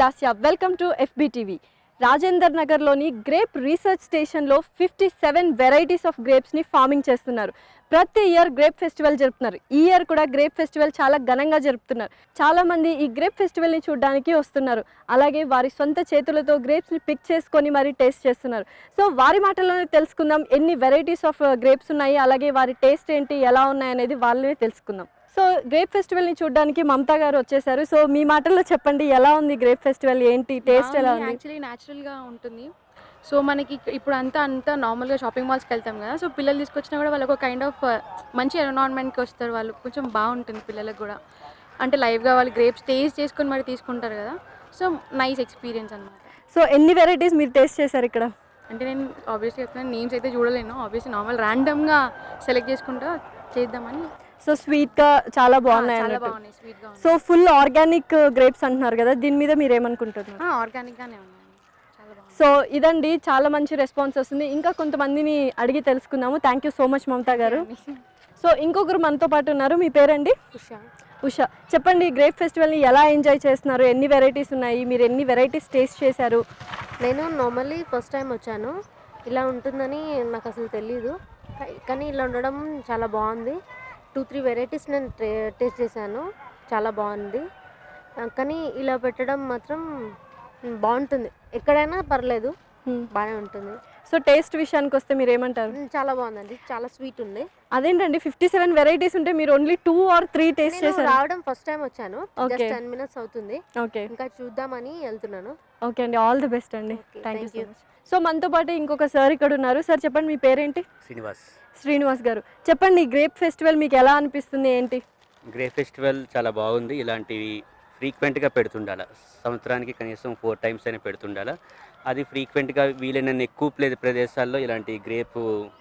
Lasya welcome to FB TV Rajendar నగర్లోని grape research స్టేషన్లో fifty seven varieties of గ్రేప్స్ని farming చేస్తున్నారు ప్రతి ఇయర్ గ్రేప్ ఫెస్టివల్ జరుపుతున్నారు ఈ ఇయర్ కూడా గ్రేప్ ఫెస్టివల్ చాలా ఘనంగా జరుపుతున్నారు చాలా మంది ఈ గ్రేప్ ఫెస్టివల్ని చూడడానికి వస్తున్నారు అలాగే వారి సొంత చేతులతో గ్రేప్స్ని పిక్ చేసుకొని మరి టేస్ట్ చేస్తున్నారు సో వారి మాటల్లోనే తెలుసుకుందాం ఎన్ని వెరైటీస్ ఆఫ్ గ్రేప్స్ ఉన్నాయి అలాగే వారి టేస్ట్ ఏంటి ఎలా ఉన్నాయి అనేది వాళ్ళనే తెలుసుకుందాం సో గ్రేప్ ఫెస్టివల్ని చూడడానికి మమతా గారు వచ్చేసారు సో మీ మాటల్లో చెప్పండి ఎలా ఉంది గ్రేప్ ఫెస్టివల్ ఏంటి టేస్ట్ ఎలా ఉంది యాక్చువల్లీ న్యాచురల్గా ఉంటుంది సో మనకి ఇక- ఇప్పుడు అంతా అంతా నార్మల్గా షాపింగ్ మాల్స్కి వెళ్తాం కదా సో పిల్లలు తీసుకొచ్చినా కూడా వాళ్ళకు కైండ్ ఆఫ్ మంచి ఎన్విరాన్మెంట్కి వస్తారు వాళ్ళు కొంచెం బాగుంటుంది పిల్లలకు కూడా అంటే లైవ్గా వాళ్ళు గ్రేప్స్ టేస్ట్ చేసుకొని మరి తీసుకుంటారు కదా సో నైస్ ఎక్స్పీరియన్స్ అనమాట సో ఎన్ని వెరైటీస్ మీరు టేస్ట్ చేశారు ఇక్కడ అంటే నేను ఆబ్వియస్లీ చెప్తున్నాను నేమ్స్ అయితే చూడలేను ఆబ్వియస్లీ నార్మల్ ర్యాండమ్గా సెలెక్ట్ చేసుకుంటా చేద్దామని సో స్వీట్గా చాలా బాగున్నాయి చాలా అన్నట్టు బాగున్నాయి స్వీట్గా సో ఫుల్ ఆర్గానిక్ గ్రేప్స్ అంటున్నారు కదా దీని మీద మీరు ఏమనుకుంటున్నారు ఆర్గానిక్గానే ఉన్నాయి చాలా బాగుంది సో ఇదండి చాలా మంచి రెస్పాన్స్ వస్తుంది ఇంకా కొంతమందిని అడిగి తెలుసుకుందాము thank you so much Mamata garu so ఇంకొకరు మనతో పాటు ఉన్నారు మీ పేరండి ఉషా ఉషా చెప్పండి గ్రేప్ ఫెస్టివల్ని ఎలా ఎంజాయ్ చేస్తున్నారు ఎన్ని వెరైటీస్ ఉన్నాయి మీరు ఎన్ని వెరైటీస్ టేస్ట్ చేశారు నేను నార్మల్లీ ఫస్ట్ టైం వచ్చాను ఇలా ఉంటుందని నాకు అసలు తెలీదు కా- కానీ ఇలా ఉండడం చాలా బాగుంది టూ త్రీ వెరైటీస్ నేను టే- టేస్ట్ చేశాను చాలా బాగుంది ఆ, కానీ ఇలా పెట్టడం మాత్రం మ్, బాగుంటుంది ఎక్కడైనా పర్లేదు బాగానే ఉంటుంది సో టేస్ట్ విషయానికి వస్తే మీరు ఏమంటారు మ్, చాలా బాగుందండి చాలా స్వీట్ ఉంది అదేంటండి ఫిఫ్టీ సెవెన్ వెరైటీస్ ఉంటే మీరు only two or three taste నేను చేశారు రావడం ఫస్ట్ టైం వచ్చాను Okay. జస్ట్ టెన్ మినిట్స్ అవుతుంది ఓకే ఇంకా చూద్దామని వెళ్తున్నాను ఓకే అండి ఆల్ ది బెస్ట్ అండి Okay, thank you thank so you. Much so మనతో పాటు ఇంకొక సార్ ఇక్కడ ఉన్నారు సార్ చెప్పండి మీ పేరేంటి శ్రీనివాస్ శ్రీనివాస్ గారు చెప్పండి గ్రేప్ ఫెస్టివల్ మీకు ఎలా అనిపిస్తుంది ఏంటి గ్రే ఫెస్టివల్ చాలా బాగుంది ఇలాంటివి ఫ్రీక్వెంట్గా పెడుతుండాల సంవత్సరానికి కనీసం ఫోర్ టైమ్స్ అయినా పెడుతుండాల అది ఫ్రీక్వెంట్గా వీలైనన్ని ఎక్కువ ప్లే ప్రదేశాల్లో ఇలాంటి గ్రేప్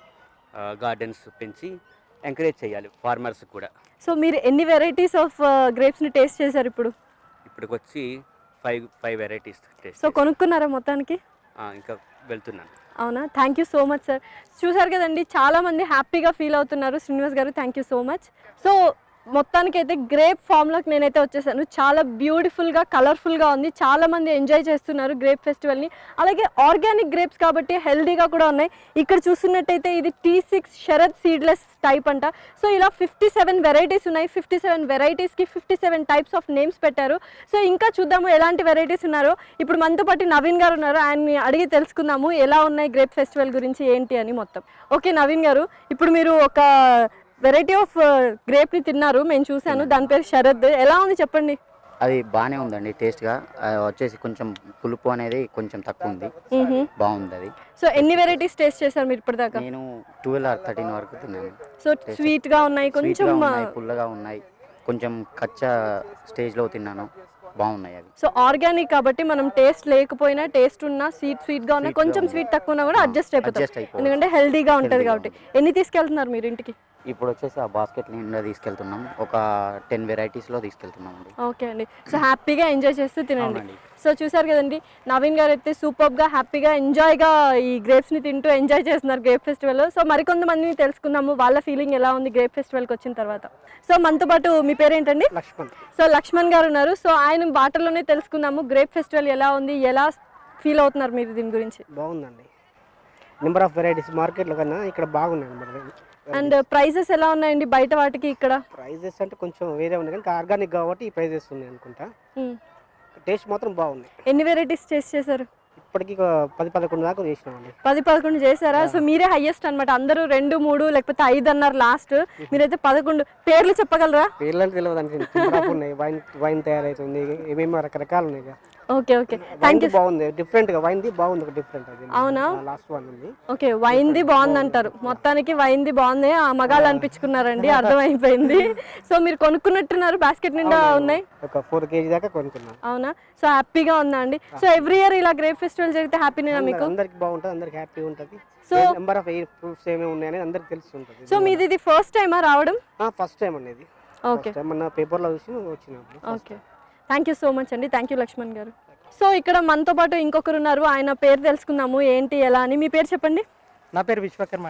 గార్డెన్స్ పెంచి ఎంకరేజ్ చేయాలి ఫార్మర్స్ కూడా సో మీరు ఎన్ని వెరైటీస్ ఆఫ్ గ్రేప్స్ని టేస్ట్ చేశారు ఇప్పుడు ఇప్పటికొచ్చి five five varieties taste so కొనుక్కున్నారా మొత్తానికి ఇంకా వెళ్తున్నాను అవునా thank you so much sir చూసారు కదండి చాలా మంది హ్యాపీగా ఫీల్ అవుతున్నారు Srinivas garu thank you so much so మొత్తానికి అయితే గ్రేప్ ఫామ్లోకి నేనైతే వచ్చేసాను చాలా బ్యూటిఫుల్గా కలర్ఫుల్గా ఉంది చాలా మంది ఎంజాయ్ చేస్తున్నారు గ్రేప్ ఫెస్టివల్ని అలాగే ఆర్గానిక్ గ్రేప్స్ కాబట్టి హెల్దీగా కూడా ఉన్నాయి ఇక్కడ చూస్తున్నట్టయితే ఇది T six Sharad seedless type అంట సో ఇలా ఫిఫ్టీ సెవెన్ వెరైటీస్ ఉన్నాయి ఫిఫ్టీ సెవెన్ వెరైటీస్కి fifty seven types of names పెట్టారు సో ఇంకా చూద్దాము ఎలాంటి వెరైటీస్ ఉన్నారో ఇప్పుడు మనతో పాటు నవీన్ గారు ఉన్నారు ఆయన్ని అడిగి తెలుసుకుందాము ఎలా ఉన్నాయి గ్రేప్ ఫెస్టివల్ గురించి ఏంటి అని మొత్తం ఓకే నవీన్ గారు ఇప్పుడు మీరు ఒక వెరైటీ ఆఫ్ గ్రేప్ని తిన్నారు మేము చూశాను దాని పేరు శరద్ ఎలా ఉంది చెప్పండి అది బాగానే ఉందండి టేస్ట్గా వచ్చేసి కొంచెం పులుపు అనేది కొంచెం తక్కువ ఉంది బాగుంది అది సో ఎన్ని వెరైటీస్ టేస్ట్ చేశారు మీరు ఇప్పటిదాకా నేను ట్వెల్వ్ ఆర్ థర్టీన్ వరకు తిన్నాను సో స్వీట్గా ఉన్నాయి కొంచెం స్వీట్గా ఉన్నాయి పుల్లగా ఉన్నాయి కొంచెం కచ్చా స్టేజ్లో తిన్నాను బాగున్నాయి అవి సో ఆర్గానిక్ కాబట్టి మనం టేస్ట్ లేకపోయినా టేస్ట్ ఉన్నా స్వీట్ స్వీట్గా ఉన్నా Sweet గా కొంచెం ఉన్నా. స్వీట్ తక్కువ ఉన్నా కూడా ఆ, అడ్జస్ట్ అయిపోతాం adjust అయిపోవచ్చు. ఎందుకంటే హెల్దీగా ఉంటుంది Healthy గా కాబట్టి ఎన్ని తీసుకెళ్తున్నారు మీరు ఇంటికి ఇప్పుడు వచ్చేసి ఆ బాస్కెట్ నిండా తీసుకెళ్తున్నాం ఒక టెన్ వెరైటీస్లో తీసుకెళ్తున్నాం అండి ఓకే అండి సో హ్యాపీగా ఎంజాయ్ చేస్తూ తినండి అవునండి సో చూసారు కదండి నవీన్ గారు అయితే సూపర్గా హ్యాపీగా ఎంజాయ్గా ఈ గ్రేప్స్ని తింటూ ఎంజాయ్ చేస్తున్నారు గ్రేప్ ఫెస్టివల్ సో మరికొంతమందిని తెలుసుకుందాము వాళ్ళ ఫీలింగ్ ఎలా ఉంది గ్రేప్ ఫెస్టివల్కి వచ్చిన తర్వాత సో మనతో పాటు మీ పేరేంటండి లక్ష్మణ్ సో లక్ష్మణ్ గారు ఉన్నారు సో ఆయన బాటలోనే తెలుసుకుందాము గ్రేప్ ఫెస్టివల్ ఎలా ఉంది ఎలా ఫీల్ అవుతున్నారు మీరు దీని గురించి బాగుందండి నెంబర్ ఆఫ్ వెరైటీస్ మార్కెట్లో కన్నా ఇక్కడ బాగున్నాయి అన్నమాట అండ్ ప్రైజెస్ ఎలా ఉన్నాయండి బయట వాటికి ఇక్కడ ప్రైజెస్ అంటే కొంచెం వేరే ఉన్నాయి కానీ ఆర్గానిక్ కాబట్టి ఈ ప్రైజెస్ ఉన్నాయి అనుకుంటా మ్మ్. టేస్ట్ మాత్రం బాగున్నాయి ఎన్ని వెరైటీస్ టేస్ట్ చేశారు ఇప్పటికి ఒక పది పదకొండు దాకా చేసినామండి పది పదకొండు చేశారా సో మీరే హైయెస్ట్ అన్నమాట అందరూ రెండు మూడు లేకపోతే ఐదు అన్నారు లాస్ట్ మీరైతే పదకొండు పేర్లు చెప్పగలరా పేర్లంటే తెలియదు అంటే నెంబర్ ఆఫ్ ఉన్నాయి వైన్ వైన్ తయారవుతుంది ఏమేమో రకరకాలు ఉన్నాయి ఇక. Okay okay wine thank you బాగుంది డిఫరెంట్ గా వైన్ ది బాగుంది ఒక డిఫరెంట్ అది అవునా? లాస్ట్ వన్ ఉంది ఓకే వైన్ది బాగుంది అంటారు మొత్తానికి వైన్ది బాగుంది ఆ మగాళ్ళు అనిపించుకున్నారండి అర్థమైపోయింది సో మీరు కొనుక్కున్నట్టున్నారు బాస్కెట్ నిండా ఉన్నాయి ఒక ఫోర్ కేజీ దాకా కొనుక్కున్నాం అవునా సో హ్యాపీగా ఉందా అండి సో ఎవ్రీ ఇయర్ ఇలా గ్రేప్ ఫెస్టివల్ జరిగితే హ్యాపీనేనా మీకు అందరికి బాగుంటుంది అందరికి హ్యాపీ ఉంటుంది సో నెంబర్ ఆఫ్ ఎయిర్ ప్రూఫ్స్ ఏమేమి ఉన్నాయని అందరికి తెలుస్తుంటుంది సో మీది ఇది ఫస్ట్ టైమా రావడం ఫస్ట్ టైం అనేది ఓకే మన పేపర్లో చూసి వచ్చినప్పుడు okay thank you so much అండి thank you Lakshman garu so ఇక్కడ మనతో పాటు ఇంకొకరు ఉన్నారు ఆయన పేరు తెలుసుకుందాము ఏంటి ఎలా అని మీ పేరు చెప్పండి నా పేరు విశ్వకర్మ అండి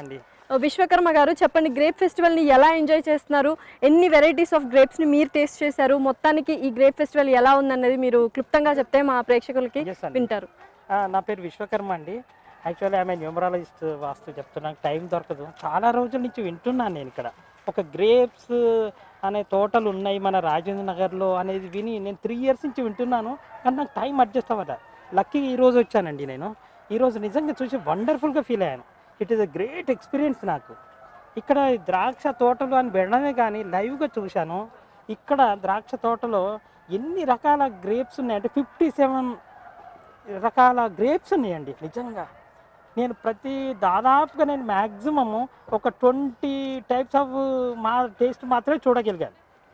విశ్వకర్మ గారు చెప్పండి గ్రేప్ ఫెస్టివల్ని ఎలా ఎంజాయ్ చేస్తున్నారు ఎన్ని వెరైటీస్ ఆఫ్ గ్రేప్స్ని మీరు టేస్ట్ చేశారు మొత్తానికి ఈ గ్రేప్ ఫెస్టివల్ ఎలా ఉందన్నది మీరు క్లుప్తంగా చెప్తే మా ప్రేక్షకులకి Yes అండి. వింటారు ఆ, నా పేరు విశ్వకర్మ అండి యాక్చువల్లీ ఆమె న్యూమరాలజిస్ట్ వాస్తు చెప్తున్నాను టైం దొరకదు చాలా రోజుల నుంచి వింటున్నాను నేను ఇక్కడ ఒక గ్రేప్స్ అనే తోటలు ఉన్నాయి మన రాజేంద్ర నగర్లో అనేది విని నేను త్రీ ఇయర్స్ నుంచి వింటున్నాను కానీ నాకు టైం అడ్జస్ట్ అవ్వదా లక్కీ ఈ రోజు వచ్చానండి నేను ఈరోజు నిజంగా చూసి వండర్ఫుల్గా ఫీల్ అయ్యాను it is a great experience నాకు ఇక్కడ ఈ ద్రాక్ష తోటలు అని వెళ్ళడమే కానీ లైవ్గా చూశాను ఇక్కడ ద్రాక్ష తోటలో ఎన్ని రకాల గ్రేప్స్ ఉన్నాయంటే ఫిఫ్టీ సెవెన్ రకాల గ్రేప్స్ ఉన్నాయండి నిజంగా నేను ప్రతి దాదాపుగా నేను మ్యాక్సిమము ఒక ట్వంటీ టైప్స్ ఆఫ్ మా టేస్ట్ మాత్రమే చూడగలిగాను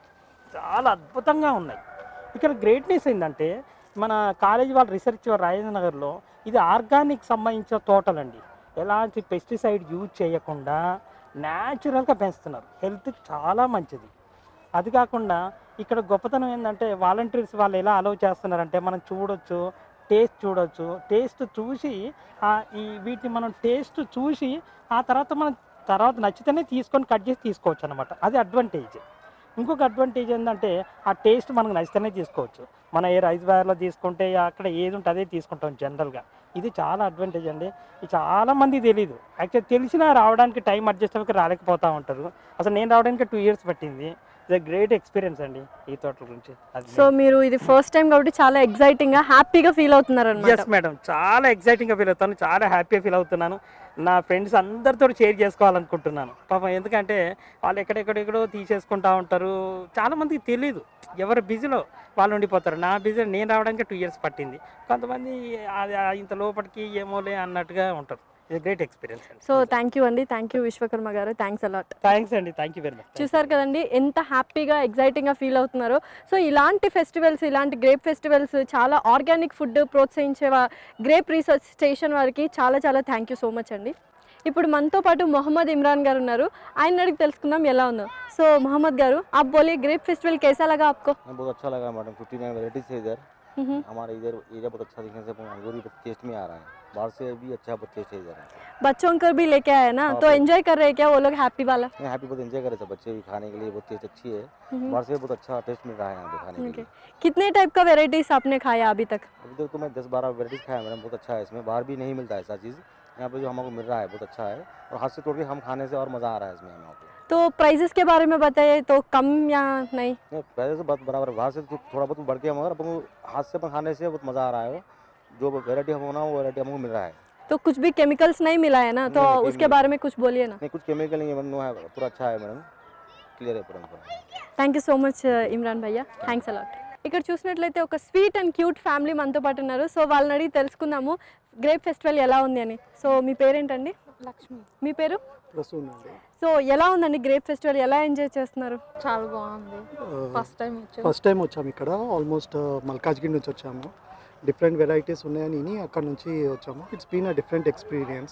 చాలా అద్భుతంగా ఉన్నాయి ఇక్కడ గ్రేట్నెస్ ఏంటంటే మన కాలేజీ వాళ్ళ రీసెర్చ్ రాజేంద్ర నగర్లో ఇది ఆర్గానిక్ సంబంధించిన తోటలండి ఎలాంటి పెస్టిసైడ్ యూజ్ చేయకుండా న్యాచురల్గా పెంచుతున్నారు హెల్త్ చాలా మంచిది అది కాకుండా ఇక్కడ గొప్పతనం ఏంటంటే వాలంటీర్స్ వాళ్ళు ఎలా అలౌ చేస్తున్నారంటే మనం చూడొచ్చు టేస్ట్ చూడొచ్చు టేస్ట్ చూసి ఆ ఈ వీటిని మనం టేస్ట్ చూసి ఆ తర్వాత మనం తర్వాత నచ్చితేనే తీసుకొని కట్ చేసి తీసుకోవచ్చు అనమాట అది అడ్వాంటేజ్ ఇంకొక అడ్వాంటేజ్ ఏంటంటే ఆ టేస్ట్ మనకు నచ్చితేనే తీసుకోవచ్చు మన ఏ రైస్ బ్యార్లో తీసుకుంటే అక్కడ ఏది ఉంటే అదే తీసుకుంటాం జనరల్గా ఇది చాలా అడ్వాంటేజ్ అండి ఇది చాలా మంది తెలియదు యాక్చువల్ తెలిసినా రావడానికి టైం అడ్జస్ట్ అవ్వక రాలేకపోతూ ఉంటారు అసలు నేను రావడానికి టూ ఇయర్స్ పట్టింది ఇది గ్రేట్ ఎక్స్పీరియన్స్ అండి ఈ తోటల గురించి అది సో మీరు ఇది ఫస్ట్ టైం కాబట్టి చాలా ఎగ్జైటింగ్ గా హ్యాపీగా ఫీల్ అవుతున్నారు అనమాట ఎస్ మేడం చాలా ఎక్సైటింగ్గా ఫీల్ అవుతాను చాలా హ్యాపీగా ఫీల్ అవుతున్నాను నా ఫ్రెండ్స్ అందరితో షేర్ చేసుకోవాలనుకుంటున్నాను పాపం ఎందుకంటే వాళ్ళు ఎక్కడెక్కడెక్కడో తీసేసుకుంటా ఉంటారు చాలా మందికి తెలియదు ఎవరు బిజీలో వాళ్ళు ఉండిపోతారు నా బిజీ నేను రావడానికి టూ ఇయర్స్ పట్టింది కొంతమంది అది ఆ ఇంత లోపలికి ఏమోలే అన్నట్టుగా ఉంటారు ఇది గ్రేట్ ఎక్స్పీరియన్స్ అండి సో థ్యాంక్ యూ అండి thank you Vishwakarma garu thanks a lot thanks అండి థ్యాంక్ యూ వెరీ మచ్ చూసారు కదండి ఎంత హ్యాపీగా ఎగ్జైటింగ్గా ఫీల్ అవుతున్నారో సో ఇలాంటి ఫెస్టివల్స్ ఇలాంటి గ్రేప్ ఫెస్టివల్స్ చాలా ఆర్గానిక్ ఫుడ్ ప్రోత్సహించే వా గ్రేప్ రీసెర్చ్ స్టేషన్ వారికి చాలా చాలా థ్యాంక్ యూ సో మచ్ అండి ఇప్పుడు మనతో పాటు మొహమ్మద్ ఇమ్రాన్ గారు ఉన్నారు ఆయన అడిగి తెలుసుకుందాం ఎలా ఉందో సో మొహమ్మద్ గారు आप बोलिए ग्रेप फेस्टिवल कैसा लगा आपको हमें बहुत अच्छा लगा मैडम फिफ्टी नाइन वेराइटीज है इधर हम्म, हमारे इधर एरिया बहुत अच्छा दिखने से अंगूर भी टेस्ट में आ रहा है बाहर से भी अच्छा बहुत टेस्ट है इधर बच्चों को भी लेके आए ना हाँ, तो बिल्कुल। एंजॉय कर रहे हैं क्या वो लोग हैप्पी वाला मैं हैप्पी बहुत एंजॉय कर रहे थे बच्चे भी खाने के लिए बहुत टेस्ट अच्छी है हम्म, बाहर से बहुत अच्छा टेस्ट मिल रहा है यहाँ पे खाने के ओके लिए कितने टाइप का वेराइटीज आपने खाया अभी तक अभी तक तो मैं दस बारह वेराइटीज खाया मैडम बहुत अच्छा है इसमें बाहर भी नहीं मिलता है ऐसा चीज़ यहाँ पे जो हमको मिल रहा है बहुत अच्छा है और हाथ से तोड़ के हम खाने से और मज़ा आ रहा है इसमें हमें पे तो प्राइजेस के बारे में बताइए तो कम या नहीं नहीं पहले से बात बराबर है। बाहर से तो थोड़ा बहुत बढ़ के मगर अपन को हाथ से अपन खाने से बहुत मज़ा आ रहा है जो वेराइटी हम होना वो वेराइटी हमको मिल रहा है तो कुछ भी केमिकल्स नहीं मिला है ना तो नहीं, नहीं, उसके chemical- बारे में कुछ बोलिए ना नहीं कुछ केमिकल नहीं है मैडम है पूरा अच्छा है मैडम क्लियर है पूरा पूरा thank you so much Imran భయ్య థ్యాంక్స్ అలాట్ ఇక్కడ చూసినట్లయితే ఒక స్వీట్ అండ్ క్యూట్ ఫ్యామిలీ మనతో పాటు ఉన్నారు సో వాళ్ళని అడిగి తెలుసుకుందాము గ్రేప్ ఫెస్టివల్ ఎలా ఉంది అని సో మీ పేరేంటండి లక్ష్మి మీ పేరు ప్రసూన్ అండి సో ఎలా ఉందండి గ్రేప్ ఫెస్టివల్ ఎలా ఎంజాయ్ చేస్తున్నారు చాలా బాగుంది ఫస్ట్ టైం వచ్చాము ఫస్ట్ టైం వచ్చాము ఇక్కడ ఆల్మోస్ట్ మల్కాజ్గిరి నుంచి వచ్చాము డిఫరెంట్ వెరైటీస్ ఉన్నాయని విని అక్కడ నుంచి వచ్చాము it's been a different experience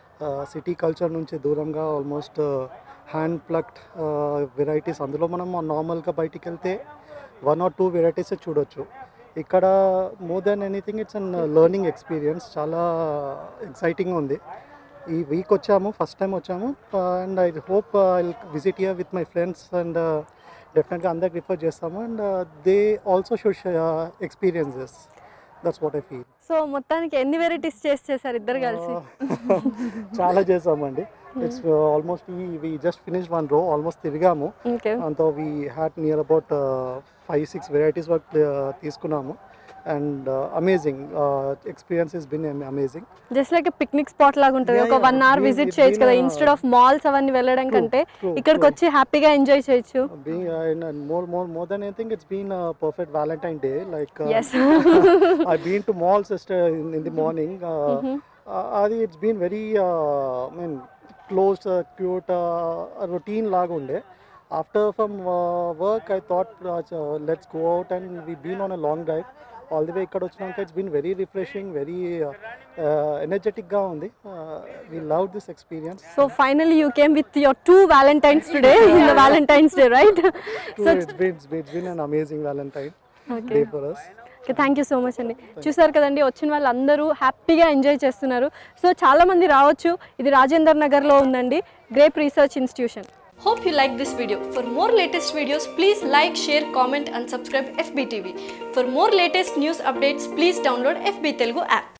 city culture నుంచి దూరంగా ఆల్మోస్ట్ హ్యాండ్ ప్లక్డ్ వెరైటీస్ అందులో మనం నార్మల్గా బయటికి వెళ్తే వన్ ఆర్ టూ వెరైటీస్ చూడొచ్చు ఇక్కడ more than anything it's an learning experience చాలా ఎక్సైటింగ్ ఉంది ఈ వీక్ వచ్చాము ఫస్ట్ టైం వచ్చాము and I hope I visit year with my friends and డెఫినెట్గా అందరికి రిఫర్ చేస్తాము and they also should experiences that's what I feel so మొత్తానికి ఎన్ని వెరైటీస్ చేసి చేశారు ఇద్దరు కలిసి చాలా చేసామండి it's almost we just finish one row almost తిరిగాము ఓకే అంతా we had near about five six varieties వరకు తీసుకున్నాము and amazing experience is been amazing just like picnic spot లాగా ఉంటుంది Yeah, ఒక yeah. One hour We- visit we- చేయొచ్చు we కదా know- instead of malls అవన్నీ వెళ్ళడం కంటే ఇక్కడికి వచ్చి హ్యాపీగా ఎంజాయ్ చేయొచ్చు being uh, and, and more more more than anything it's been a perfect valentine day like uh, yes i've been to malls yesterday in, in the morning uh, uh, adi it's been very uh, i mean close uh, cute uh, routine laga unde after from uh, work i thought uh, so let's go out and we've been on a long drive all the way ఇక్కడ వచ్చినాక it's been very refreshing very ఎనర్జెటిక్గా ఉంది we love this experience so finally you came with your two valentine's today in the valentine's day right so it's been it's been an amazing valentine okay day for us okay thank you so much అండి చూసారు కదండి వచ్చిన వాళ్ళందరూ హ్యాపీగా enjoy చేస్తున్నారు so చాలామంది రావచ్చు ఇది రాజేందర్ నగర్లో ఉందండి grape research institution Hope you like this video. For more latest videos, please like, share, comment and subscribe FBTV. For more latest news updates, please download FB Telugu app.